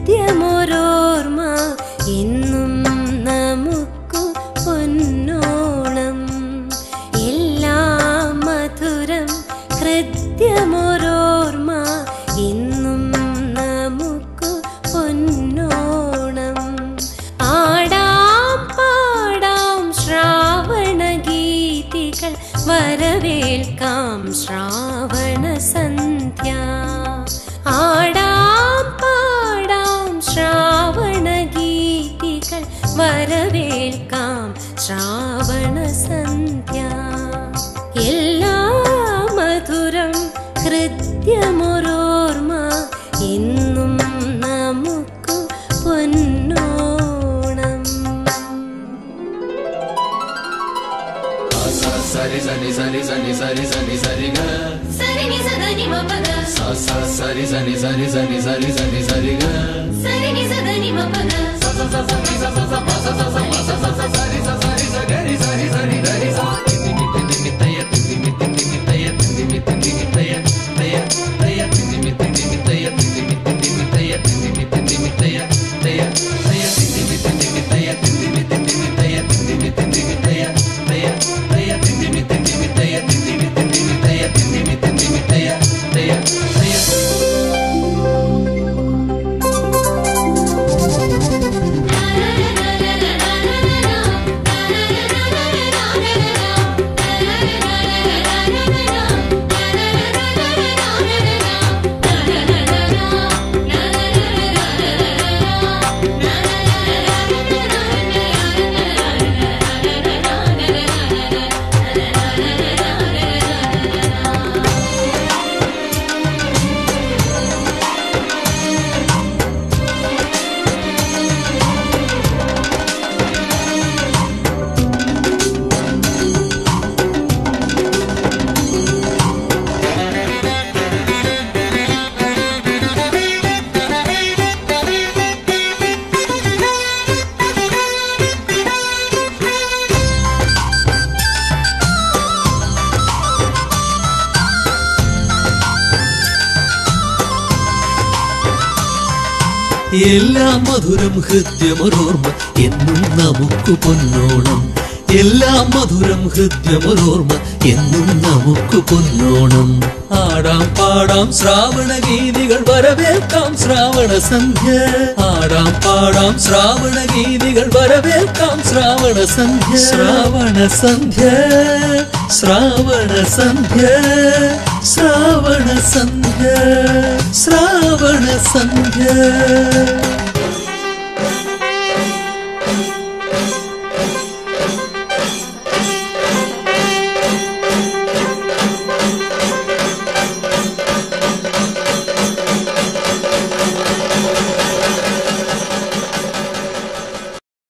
ഹൃദ്യമൊരോർമ്മ എന്നും നമുക്കു പൊന്നോണം എല്ലാം മധുരം ഹൃദ്യമൊരോർമ്മ എന്നും നമുക്കു പൊന്നോണം ആടാം പാടാം ശ്രാവണ ഗീതികൾ വരവേൽക്കാം ശ്രാവണ സന്ധ്യ ആടാം പാടാം ശ്രാവണ ഗീതികൾ വരവേൽക്കാം ശ്രാവണ സന്ധ്യ എല്ലാ മധുരം ഹൃദ്യമൊരോർമ്മ എന്നും നമുക്കു പൊന്നോണം సరి సని సరి సని సరి సని సరిగా సరిని సదని మపగ స స సరి సని సరి సని సరి సని సరిగా సరిని సదని మపగ എല്ലാം മധുരം ഹൃദ്യമൊരോർമ്മ എന്നും നമുക്ക് പൊന്നോണം എല്ലാം മധുരം ഹൃദ്യമൊരോർമ്മ എന്നും നമുക്ക് പൊന്നോണം ആടാം പാടാം ശ്രാവണ ഗീതികൾ വരവേൽക്കാം ശ്രാവണ സന്ധ്യ ആടാം പാടാം ശ്രാവണ ഗീതികൾ വരവേൽക്കാം ശ്രാവണ സന്ധ്യ ശ്രാവണ സന്ധ്യ ശ്രാവണ സന്ധ്യ ശ്രാവണ സന്ധ്യ ശ്രാവണ സന്ധ്യ